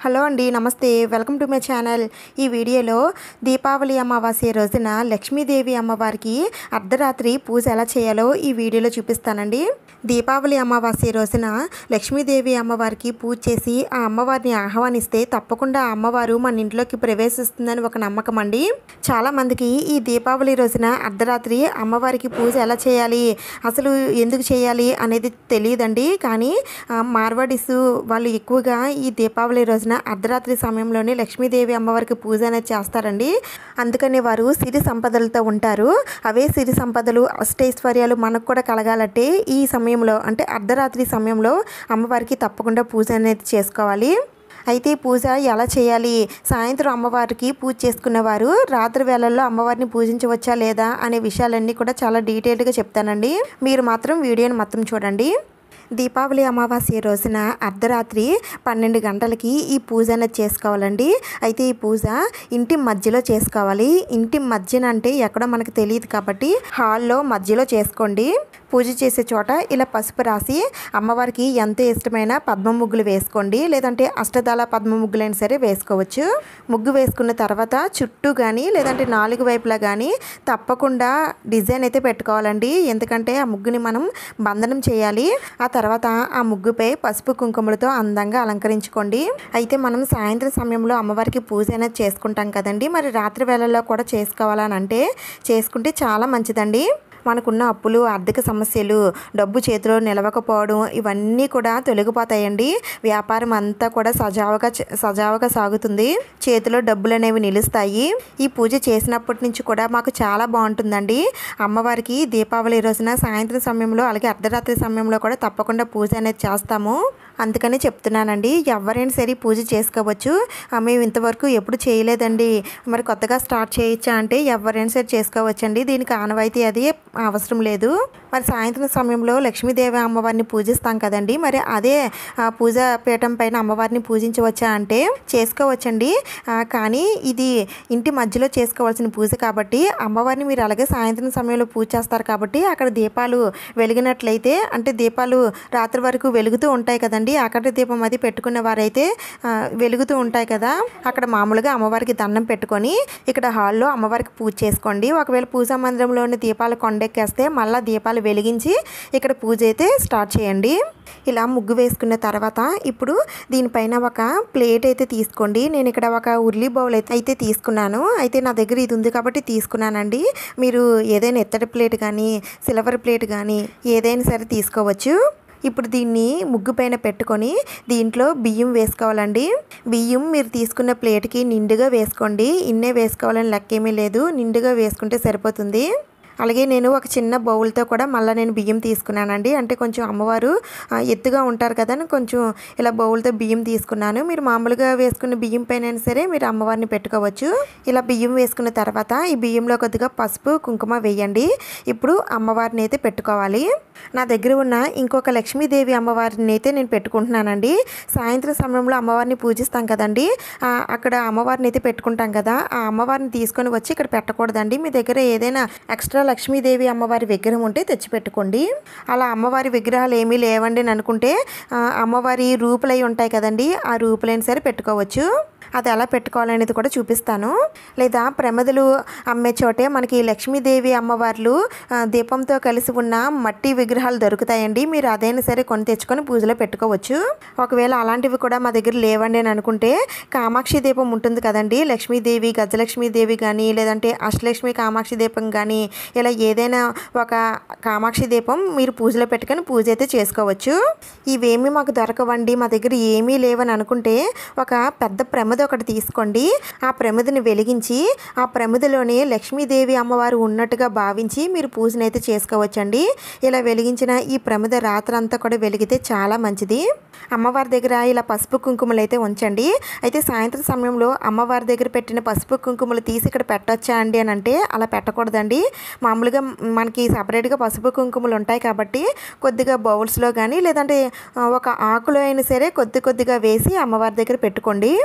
hello అండి నమస్తే welcome to my channel ఈ వీడియోలో దీపావళి అమావాస్య రోజున లక్ష్మీదేవి అమ్మవారికి అర్ధరాత్రి పూజ ఎలా చేయాలో ఈ వీడియోలో చూపిస్తానండి దీపావళి అమావాస్య రోజున లక్ష్మీదేవి అమ్మవారికి పూజ చేసి ఆ అమ్మవారిని ఆహ్వానిస్తే తప్పకుండా ఆ అమ్మవారు మన ఇంట్లోకి ప్రవేశిస్తుందని ఒక నమ్మకం అండి చాలామందికి ఈ దీపావళి రోజున అర్ధరాత్రి అమ్మవారికి పూజ ఎలా చేయాలి అసలు ఎందుకు చేయాలి అనేది తెలియదండి కానీ ఆ, మార్వాడీస్ వాళ్ళు ఎక్కువగా ఈ దీపావళి రోజున అర్ధరాత్రి సమయంలోనే లక్ష్మీదేవి అమ్మవారికి పూజ అనేది చేస్తారండి అందుకని వారు సిరి సంపదలతో ఉంటారు అవే సిరి సంపదలు అష్టైశ్వర్యాలు మనకు కూడా కలగాలంటే ఈ సమయంలో అంటే అర్ధరాత్రి సమయంలో అమ్మవారికి తప్పకుండా పూజ అనేది చేసుకోవాలి అయితే ఈ పూజ ఎలా చేయాలి సాయంత్రం అమ్మవారికి పూజ చేసుకునేవారు రాత్రి వేళల్లో అమ్మవారిని పూజించవచ్చా లేదా అనే విషయాలన్నీ కూడా చాలా డీటెయిల్డ్గా చెప్తానండి మీరు మాత్రం వీడియోని మొత్తం చూడండి దీపావళి అమావాస్య రోజున అర్ధరాత్రి పన్నెండు గంటలకి ఈ పూజ అనేది చేసుకోవాలండి అయితే ఈ పూజ ఇంటి మధ్యలో చేసుకోవాలి ఇంటి మధ్యన అంటే ఎక్కడో మనకు తెలియదు కాబట్టి హాల్లో మధ్యలో చేసుకోండి పూజ చేసే చోట ఇలా పసుపు రాసి అమ్మవారికి ఎంతో ఇష్టమైన పద్మ ముగ్గులు వేసుకోండి లేదంటే అష్టదళ పద్మ ముగ్గులైనా సరే వేసుకోవచ్చు ముగ్గు వేసుకున్న తర్వాత చుట్టూ కానీ లేదంటే నాలుగు వైపులా కానీ తప్పకుండా డిజైన్ అయితే పెట్టుకోవాలండి ఎందుకంటే ఆ ముగ్గుని మనం బంధనం చేయాలి ఆ తర్వాత ఆ ముగ్గుపై పసుపు కుంకుమలతో అందంగా అలంకరించుకోండి అయితే మనం సాయంత్రం సమయంలో అమ్మవారికి పూజ అనేది చేసుకుంటాం కదండి మరి రాత్రి వేళల్లో కూడా చేసుకోవాలని అంటే చేసుకుంటే చాలా మంచిదండి మనకున్న అప్పులు ఆర్థిక సమస్యలు డబ్బు చేతిలో నిలవకపోవడం ఇవన్నీ కూడా తొలగిపోతాయండి వ్యాపారం అంతా కూడా సజావుగా చ- సజావుగా సాగుతుంది చేతిలో డబ్బులు అనేవి నిలుస్తాయి ఈ పూజ చేసినప్పటి నుంచి కూడా మాకు చాలా బాగుంటుందండి అమ్మవారికి దీపావళి రోజున సాయంత్రం సమయంలో అలాగే అర్ధరాత్రి సమయంలో కూడా తప్పకుండా పూజ అనేది చేస్తాము అందుకని చెప్తున్నానండి ఎవరైనా సరే పూజ చేసుకోవచ్చు ఆ, మేము ఇంతవరకు ఎప్పుడు చేయలేదండి మరి కొత్తగా స్టార్ట్ చేయొచ్చా అంటే ఎవరైనా సరే చేసుకోవచ్చండి దీనికి ఆనవాయితీ అది అవసరం లేదు మరి సాయంత్రం సమయంలో లక్ష్మీదేవి అమ్మవారిని పూజిస్తాం కదండి మరి అదే ఆ, పూజా పీఠం పైన అమ్మవారిని పూజించవచ్చా అంటే చేసుకోవచ్చండి ఆ, కానీ ఇది ఇంటి మధ్యలో చేసుకోవాల్సిన పూజ కాబట్టి అమ్మవారిని మీరు అలాగే సాయంత్రం సమయంలో పూజ చేస్తారు కాబట్టి అక్కడ దీపాలు వెలిగినట్లయితే అంటే దీపాలు రాత్రి వరకు వెలుగుతూ ఉంటాయి కదండి అక్కడ దీపం అది పెట్టుకున్న వారైతే ఆ, వెలుగుతూ ఉంటాయి కదా అక్కడ మామూలుగా అమ్మవారికి దండం పెట్టుకొని ఇక్కడ హాల్లో అమ్మవారికి పూజ చేసుకోండి ఒకవేళ పూజా మందిరంలోని దీపాలు కొండెక్కేస్తే మళ్ళీ దీపాలు వెలిగించి ఇక్కడ పూజ అయితే స్టార్ట్ చేయండి ఇలా ముగ్గు వేసుకున్న తర్వాత ఇప్పుడు దీనిపైన ఒక ప్లేట్ అయితే తీసుకోండి నేను ఇక్కడ ఒక ఉర్లీ బౌల్ అయితే అయితే తీసుకున్నాను అయితే నా దగ్గర ఇది ఉంది కాబట్టి తీసుకున్నానండి మీరు ఏదైనా ఎత్తడి ప్లేట్ కానీ సిల్వర్ ప్లేట్ కానీ ఏదైనా సరే తీసుకోవచ్చు ఇప్పుడు దీన్ని ముగ్గు పైన పెట్టుకొని దీంట్లో బియ్యం వేసుకోవాలండి బియ్యం మీరు తీసుకున్న ప్లేట్కి నిండుగా వేసుకోండి ఇన్నే వేసుకోవాలని లెక్క ఏమీ లేదు నిండుగా వేసుకుంటే సరిపోతుంది అలాగే నేను ఒక చిన్న బౌల్తో కూడా మళ్ళీ నేను బియ్యం తీసుకున్నానండి అంటే కొంచెం అమ్మవారు ఆ, ఎత్తుగా ఉంటారు కదా అని కొంచెం ఇలా బౌల్తో బియ్యం తీసుకున్నాను మీరు మామూలుగా వేసుకున్న బియ్యం పైన సరే మీరు అమ్మవారిని పెట్టుకోవచ్చు ఇలా బియ్యం వేసుకున్న తర్వాత ఈ బియ్యంలో కొద్దిగా పసుపు కుంకుమ వేయండి ఇప్పుడు అమ్మవారిని అయితే పెట్టుకోవాలి నా దగ్గర ఉన్న ఇంకొక లక్ష్మీదేవి అమ్మవారిని అయితే నేను పెట్టుకుంటున్నానండి సాయంత్రం సమయంలో అమ్మవారిని పూజిస్తాం కదండి ఆ, అక్కడ అమ్మవారిని అయితే పెట్టుకుంటాం కదా ఆ అమ్మవారిని తీసుకొని వచ్చి ఇక్కడ పెట్టకూడదండి మీ దగ్గర ఏదైనా ఎక్స్ట్రా లక్ష్మీదేవి అమ్మవారి విగ్రహం ఉంటే తెచ్చిపెట్టుకోండి అలా అమ్మవారి విగ్రహాలు ఏమీ లేవండి అని అనుకుంటే ఆ, అమ్మవారి రూపులై ఉంటాయి కదండి ఆ రూపులైన సరే పెట్టుకోవచ్చు అది ఎలా పెట్టుకోవాలనేది కూడా చూపిస్తాను లేదా ప్రమదలు అమ్మే చోటే మనకి లక్ష్మీదేవి అమ్మవార్లు ఆ, దీపంతో కలిసి ఉన్న మట్టి విగ్రహాలు దొరుకుతాయండి మీరు అదైనా సరే కొని తెచ్చుకొని పూజలో పెట్టుకోవచ్చు ఒకవేళ అలాంటివి కూడా మా దగ్గర లేవండి అని అనుకుంటే కామాక్షి దీపం ఉంటుంది కదండి లక్ష్మీదేవి గజలక్ష్మీదేవి కానీ లేదంటే అష్టలక్ష్మి కామాక్షి దీపం కానీ ఇలా ఏదైనా ఒక కామాక్షి దీపం మీరు పూజలో పెట్టుకొని పూజ అయితే చేసుకోవచ్చు ఇవేమీ మాకు దొరకవండి మా దగ్గర ఏమీ లేవని అనుకుంటే ఒక పెద్ద ప్రమిద ఒకటి తీసుకోండి ఆ ప్రమిదని వెలిగించి ఆ ప్రమిదలోనే లక్ష్మీదేవి అమ్మవారు ఉన్నట్టుగా భావించి మీరు పూజనైతే చేసుకోవచ్చండి ఇలా వెలిగించిన ఈ ప్రమిద రాత్రంతా కూడా వెలిగితే చాలా మంచిది అమ్మవారి దగ్గర ఇలా పసుపు కుంకుమలు అయితే ఉంచండి అయితే సాయంత్రం సమయంలో అమ్మవారి దగ్గర పెట్టిన పసుపు కుంకుమలు తీసి ఇక్కడ పెట్టొచ్చా అండి అని అంటే అలా పెట్టకూడదండి మామూలుగా మనకి సపరేట్గా పసుపు కుంకుమలు ఉంటాయి కాబట్టి కొద్దిగా బౌల్స్లో కానీ లేదంటే ఆ, ఒక ఆకులో అయినా సరే కొద్ది కొద్దిగా వేసి అమ్మవారి దగ్గర పెట్టుకోండి ఇంకా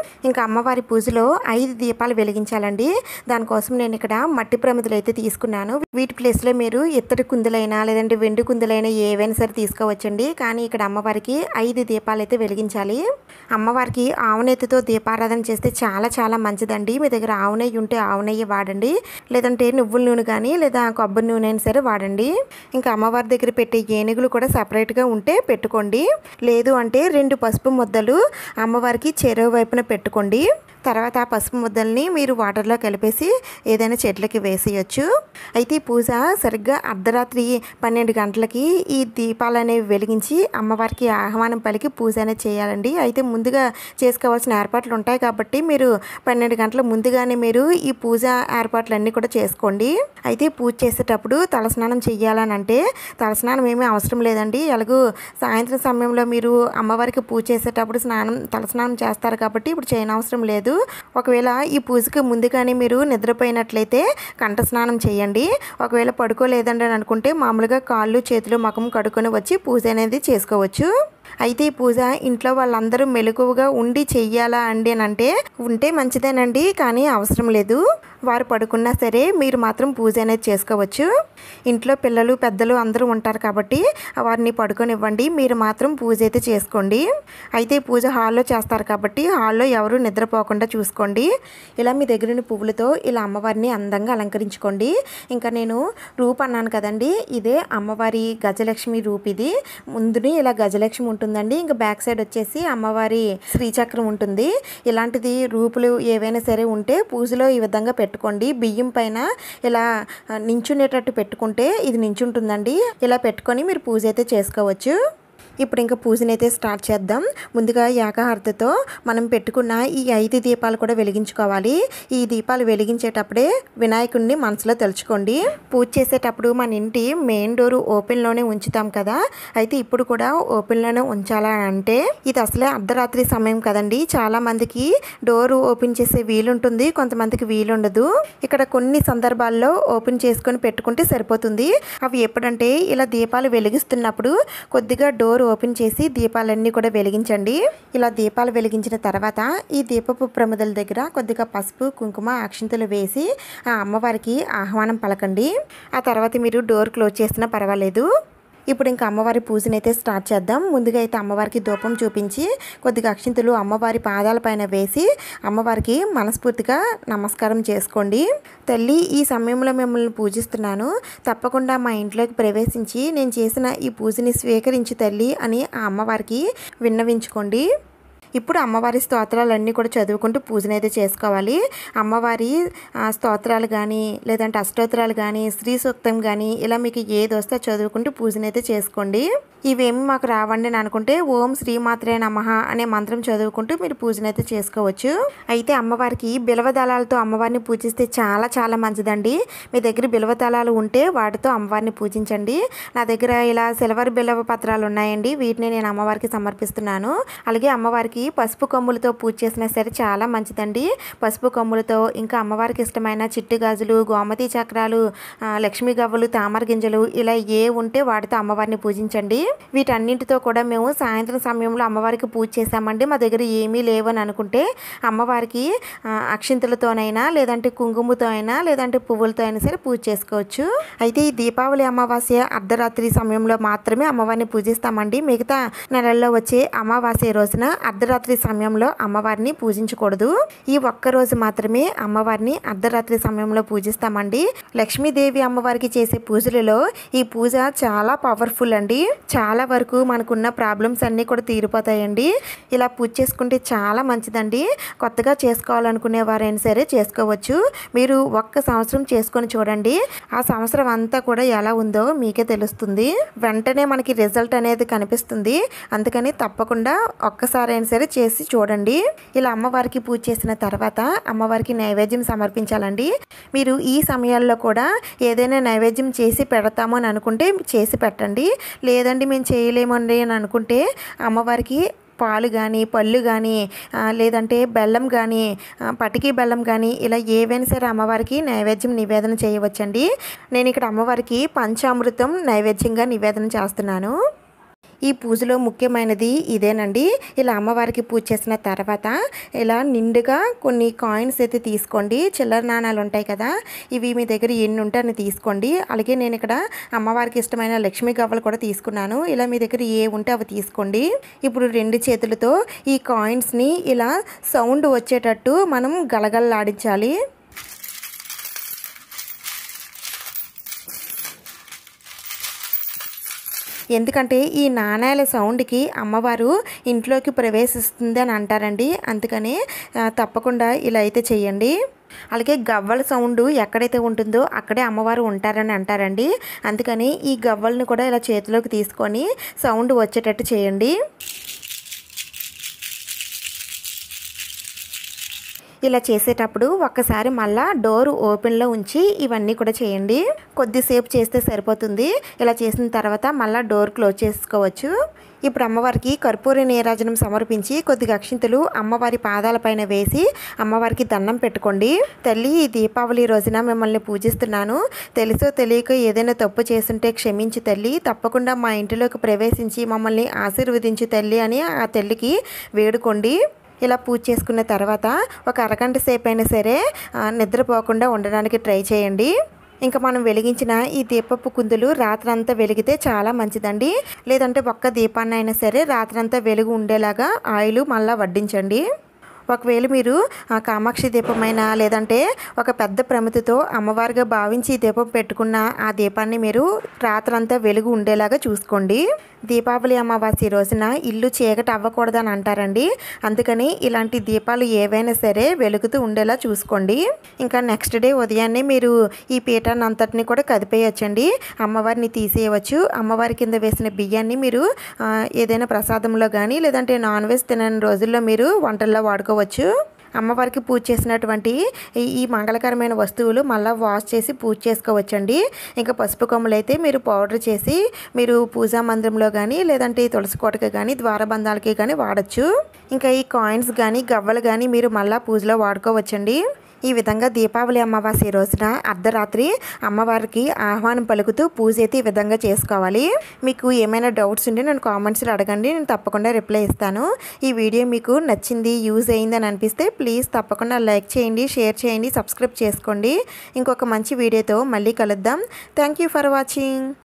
అమ్మవారి పూజలో ఐదు దీపాలు వెలిగించాలండి దానికోసం నేను ఇక్కడ మట్టి ప్రమిదలు అయితే తీసుకున్నాను వీటి ప్లేస్లో మీరు ఇత్తడి కుందులైనా లేదంటే వెండి కుందులైనా ఏవైనా సరే తీసుకోవచ్చండి కానీ ఇక్కడ అమ్మవారికి ఐదు దీపాలు అయితే వెలిగించాలి అమ్మవారికి ఆవునెత్తితో దీపారాధన చేస్తే చాలా చాలా మంచిదండి మీ దగ్గర ఆవు నెయ్యి ఉంటే ఆవు నెయ్యి వాడండి లేదంటే నువ్వుల నూనె కానీ లేదా కొబ్బరి నూనె అయినా సరే వాడండి ఇంకా అమ్మవారి దగ్గర పెట్టే ఏనుగులు కూడా సపరేట్గా ఉంటే పెట్టుకోండి లేదు అంటే రెండు పసుపు ముద్దలు అమ్మవారికి చెరువు వైపున పెట్టుకోండి తర్వాత ఆ పసుపు ముద్దల్ని మీరు వాటర్లో కలిపేసి ఏదైనా చెట్లకి వేసేయచ్చు అయితే ఈ పూజ సరిగ్గా అర్ధరాత్రి పన్నెండు గంటలకి ఈ దీపాలు అనేవి వెలిగించి అమ్మవారికి ఆహ్వానం పలికి పూజ అనేది చేయాలండి అయితే ముందుగా చేసుకోవాల్సిన ఏర్పాట్లు ఉంటాయి కాబట్టి మీరు పన్నెండు గంటల ముందుగానే మీరు ఈ పూజ ఏర్పాట్లన్నీ కూడా చేసుకోండి అయితే పూజ చేసేటప్పుడు తలస్నానం చెయ్యాలని అంటే తలస్నానం ఏమీ అవసరం లేదండి ఎలాగో సాయంత్రం సమయంలో మీరు అమ్మవారికి పూజ చేసేటప్పుడు స్నానం తలస్నానం చేస్తారు కాబట్టి ఇప్పుడు చేయనవసరం లేదు ఒకవేళ ఈ పూజకి ముందుగానే మీరు నిద్రపోయినట్లయితే కంఠ స్నానం చేయండి ఒకవేళ పడుకోలేదండి అని అనుకుంటే మామూలుగా కాళ్ళు చేతులు ముఖం కడుక్కొని వచ్చి పూజ అనేది చేసుకోవచ్చు అయితే ఈ పూజ ఇంట్లో వాళ్ళందరూ మెలకువగా ఉండి చెయ్యాలా అండి అని అంటే ఉంటే మంచిదేనండి కానీ అవసరం లేదు వారు పడుకున్నా సరే మీరు మాత్రం పూజ అనేది చేసుకోవచ్చు ఇంట్లో పిల్లలు పెద్దలు అందరూ ఉంటారు కాబట్టి వారిని పడుకొనివ్వండి మీరు మాత్రం పూజ అయితే చేసుకోండి అయితే ఈ పూజ హాల్లో చేస్తారు కాబట్టి హాల్లో ఎవరు నిద్రపోకుండా చూసుకోండి ఇలా మీ దగ్గర ఉన్న పువ్వులతో ఇలా అమ్మవారిని అందంగా అలంకరించుకోండి ఇంకా నేను రూప్ అన్నాను కదండి ఇదే అమ్మవారి గజలక్ష్మి రూప్ ఇది ముందుని ఇలా గజలక్ష్మి ఉంటుందండి ఇంకా బ్యాక్ సైడ్ వచ్చేసి అమ్మవారి శ్రీచక్రం ఉంటుంది ఇలాంటిది రూపులు ఏవైనా సరే ఉంటే పూజలో ఈ విధంగా పెట్టుకోండి బియ్యం పైన ఇలా ఆ, నించునేటట్టు పెట్టుకుంటే ఇది నించుంటుందండి ఇలా పెట్టుకొని మీరు పూజ అయితే చేసుకోవచ్చు ఇప్పుడు ఇంకా పూజనైతే అయితే స్టార్ట్ చేద్దాం ముందుగా ఏకాహారతితో మనం పెట్టుకున్న ఈ ఐదు దీపాలు కూడా వెలిగించుకోవాలి ఈ దీపాలు వెలిగించేటప్పుడే వినాయకుడిని మనసులో తలుచుకోండి పూజ చేసేటప్పుడు మన ఇంటి మెయిన్ డోర్ ఓపెన్లోనే ఉంచుతాం కదా అయితే ఇప్పుడు కూడా ఓపెన్లోనే ఉంచాలా అని అంటే ఇది అసలే అర్ధరాత్రి సమయం కదండి చాలా మందికి డోర్ ఓపెన్ చేసే వీలుంటుంది కొంతమందికి వీలుండదు ఇక్కడ కొన్ని సందర్భాల్లో ఓపెన్ చేసుకొని పెట్టుకుంటే సరిపోతుంది అవి ఎప్పుడంటే ఇలా దీపాలు వెలిగిస్తున్నప్పుడు కొద్దిగా డోర్ ఓపెన్ చేసి దీపాలన్నీ కూడా వెలిగించండి ఇలా దీపాలు వెలిగించిన తర్వాత ఈ దీపపు ప్రమిదల దగ్గర కొద్దిగా పసుపు కుంకుమ అక్షింతలు వేసి ఆ అమ్మవారికి ఆహ్వానం పలకండి ఆ తర్వాత మీరు డోర్ క్లోజ్ చేసినా పర్వాలేదు ఇప్పుడు ఇంకా అమ్మవారి పూజనైతే అయితే స్టార్ట్ చేద్దాం ముందుగా అయితే అమ్మవారికి ధూపం చూపించి కొద్దిగా అక్షింతలు అమ్మవారి పాదాల పైన వేసి అమ్మవారికి మనస్ఫూర్తిగా నమస్కారం చేసుకోండి తల్లి ఈ సమయంలో మిమ్మల్ని పూజిస్తున్నాను తప్పకుండా మా ఇంట్లోకి ప్రవేశించి నేను చేసిన ఈ పూజని స్వీకరించి తల్లి అని ఆ అమ్మవారికి విన్నవించుకోండి ఇప్పుడు అమ్మవారి స్తోత్రాలన్నీ కూడా చదువుకుంటూ పూజనైతే చేసుకోవాలి అమ్మవారి ఆ, స్తోత్రాలు కానీ లేదంటే అష్టోత్తరాలు కానీ శ్రీ సూక్తం కానీ ఇలా మీకు ఏది వస్తే అది చదువుకుంటూ పూజనైతే చేసుకోండి ఇవేమి మాకు రావండి అని అనుకుంటే ఓం శ్రీమాత్రే నమః అనే మంత్రం చదువుకుంటూ మీరు పూజనైతే చేసుకోవచ్చు అయితే అమ్మవారికి బిలవ దళాలతో అమ్మవారిని పూజిస్తే చాలా చాలా మంచిదండి మీ దగ్గర బిలవ దళాలు ఉంటే వాటితో అమ్మవారిని పూజించండి నా దగ్గర ఇలా సిల్వర్ బిలవ పత్రాలు ఉన్నాయండి వీటిని నేను అమ్మవారికి సమర్పిస్తున్నాను అలాగే అమ్మవారికి పసుపు కొమ్ములతో పూజ చేసినా సరే చాలా మంచిదండి పసుపు కొమ్ములతో ఇంకా అమ్మవారికి ఇష్టమైన చిట్టు గాజులు గోమతి చక్రాలు ఆ, లక్ష్మీ గవ్వలు తామర గింజలు ఇలా ఏ ఉంటే వాటితో అమ్మవారిని పూజించండి వీటన్నింటితో కూడా మేము సాయంత్రం సమయంలో అమ్మవారికి పూజ చేసామండి మా దగ్గర ఏమీ లేవని అనుకుంటే అమ్మవారికి ఆ, అక్షింతలతోనైనా లేదంటే కుంకుమతో అయినా లేదంటే పువ్వులతో అయినా సరే పూజ చేసుకోవచ్చు అయితే ఈ దీపావళి అమావాస్య అర్ధరాత్రి సమయంలో మాత్రమే అమ్మవారిని పూజిస్తామండి మిగతా నెలల్లో వచ్చే అమావాస్య రోజున అర్ధరాత్రి సమయంలో అమ్మవారిని పూజించకూడదు ఈ ఒక్క రోజు మాత్రమే అమ్మవారిని అర్ధరాత్రి సమయంలో పూజిస్తామండి లక్ష్మీదేవి అమ్మవారికి చేసే పూజలలో ఈ పూజ చాలా పవర్ఫుల్ అండి చాలా వరకు మనకున్న ప్రాబ్లమ్స్ అన్నీ కూడా తీరిపోతాయండి ఇలా పూజ చేసుకుంటే చాలా మంచిదండి కొత్తగా చేసుకోవాలనుకునే వారైనా సరే చేసుకోవచ్చు మీరు ఒక్క సంవత్సరం చేసుకొని చూడండి ఆ సంవత్సరం అంతా కూడా ఎలా ఉందో మీకే తెలుస్తుంది వెంటనే మనకి రిజల్ట్ అనేది కనిపిస్తుంది అందుకని తప్పకుండా ఒక్కసారైనా సరే చేసి చూడండి ఇలా అమ్మవారికి పూజ చేసిన తర్వాత అమ్మవారికి నైవేద్యం సమర్పించాలండి మీరు ఈ సమయాల్లో కూడా ఏదైనా నైవేద్యం చేసి పెడతాము అని అనుకుంటే చేసి పెట్టండి లేదండి మేము చేయలేమండి అని అనుకుంటే అమ్మవారికి పాలు కానీ పళ్ళు కానీ ఆ, లేదంటే బెల్లం కానీ ఆ, పటికి బెల్లం కానీ ఇలా ఏవైనా సరే అమ్మవారికి నైవేద్యం నివేదన చేయవచ్చండి నేను ఇక్కడ అమ్మవారికి పంచామృతం నైవేద్యంగా నివేదన చేస్తున్నాను ఈ పూజలో ముఖ్యమైనది ఇదేనండి ఇలా అమ్మవారికి పూజ చేసిన తర్వాత ఇలా నిండుగా కొన్ని కాయిన్స్ అయితే తీసుకోండి చిల్లర నాణాలు ఉంటాయి కదా ఇవి మీ దగ్గర ఎన్ని ఉంటే అన్ని తీసుకోండి అలాగే నేను ఇక్కడ అమ్మవారికి ఇష్టమైన లక్ష్మీ గవ్వలు కూడా తీసుకున్నాను ఇలా మీ దగ్గర ఏ ఉంటే అవి తీసుకోండి ఇప్పుడు రెండు చేతులతో ఈ కాయిన్స్ని ఇలా సౌండ్ వచ్చేటట్టు మనం గలగలలాడించాలి ఎందుకంటే ఈ నాణేల సౌండ్కి అమ్మవారు ఇంట్లోకి ప్రవేశిస్తుంది అని అంటారండి అందుకని ఆ, తప్పకుండా ఇలా అయితే చేయండి అలాగే గవ్వల సౌండ్ ఎక్కడైతే ఉంటుందో అక్కడే అమ్మవారు ఉంటారని అంటారండి అందుకని ఈ గవ్వల్ని కూడా ఇలా చేతిలోకి తీసుకొని సౌండ్ వచ్చేటట్టు చేయండి ఇలా చేసేటప్పుడు ఒక్కసారి మళ్ళా డోర్ ఓపెన్లో ఉంచి ఇవన్నీ కూడా చేయండి కొద్దిసేపు చేస్తే సరిపోతుంది ఇలా చేసిన తర్వాత మళ్ళీ డోర్ క్లోజ్ చేసుకోవచ్చు ఇప్పుడు అమ్మవారికి కర్పూర నీరాజనం సమర్పించి కొద్దిగా అక్షింతలు అమ్మవారి పాదాలపైన వేసి అమ్మవారికి దండం పెట్టుకోండి తల్లి ఈ దీపావళి రోజున మిమ్మల్ని పూజిస్తున్నాను తెలుసో తెలియక ఏదైనా తప్పు చేస్తుంటే క్షమించి తల్లి తప్పకుండా మా ఇంటిలోకి ప్రవేశించి మమ్మల్ని ఆశీర్వదించి తల్లి అని ఆ తల్లికి వేడుకోండి ఇలా పూజ చేసుకున్న తర్వాత ఒక అరగంట సేపు అయినా సరే ఆ, నిద్రపోకుండా ఉండడానికి ట్రై చేయండి ఇంకా మనం వెలిగించిన ఈ దీపపు కుందులు రాత్రంతా వెలిగితే చాలా మంచిదండి లేదంటే ఒక్క దీపాన్ని అయినా సరే రాత్రంతా వెలుగు ఉండేలాగా ఆయిల్ మళ్ళీ వడ్డించండి ఒకవేళ మీరు ఆ కామాక్షి దీపమైనా లేదంటే ఒక పెద్ద ప్రమితితో అమ్మవారిగా భావించి ఈ దీపం పెట్టుకున్న ఆ దీపాన్ని మీరు రాత్రంతా వెలుగు ఉండేలాగా చూసుకోండి దీపావళి అమావాస్య రోజున ఇల్లు చీకటి అవ్వకూడదని అంటారండి అందుకని ఇలాంటి దీపాలు ఏవైనా సరే వెలుగుతూ ఉండేలా చూసుకోండి ఇంకా నెక్స్ట్ డే ఉదయాన్నే మీరు ఈ పీఠాన్ని అంతటిని కూడా కదిపేయచ్చండి అమ్మవారిని తీసేయవచ్చు అమ్మవారి కింద వేసిన బియ్యాన్ని మీరు ఆ, ఏదైనా ప్రసాదంలో కానీ లేదంటే నాన్ వెజ్ తినని రోజుల్లో మీరు వంటల్లో వాడుకోవచ్చు అమ్మవారికి పూజ చేసినటువంటి ఈ- ఈ మంగళకరమైన వస్తువులు మళ్ళీ వాష్ చేసి పూజ చేసుకోవచ్చండి ఇంకా పసుపు కొమ్మలు అయితే మీరు పౌడర్ చేసి మీరు పూజా మందిరంలో కానీ లేదంటే ఈ తులసి కోటకి కానీ ద్వారబంధాలకి కానీ వాడచ్చు ఇంకా ఈ కాయిన్స్ కానీ గవ్వలు కానీ మీరు మళ్ళీ పూజలో వాడుకోవచ్చండి ఈ విధంగా దీపావళి అమావాస్య రోజున అర్ధరాత్రి అమ్మవారికి ఆహ్వానం పలుకుతూ పూజ అయితే ఈ విధంగా చేసుకోవాలి మీకు ఏమైనా డౌట్స్ ఉంటే నేను కామెంట్స్లో అడగండి నేను తప్పకుండా రిప్లై ఇస్తాను ఈ వీడియో మీకు నచ్చింది యూజ్ అయిందని అనిపిస్తే ప్లీజ్ తప్పకుండా లైక్ చేయండి షేర్ చేయండి సబ్స్క్రైబ్ చేసుకోండి ఇంకొక మంచి వీడియోతో మళ్ళీ కలుద్దాం థ్యాంక్ యూ ఫర్ వాచింగ్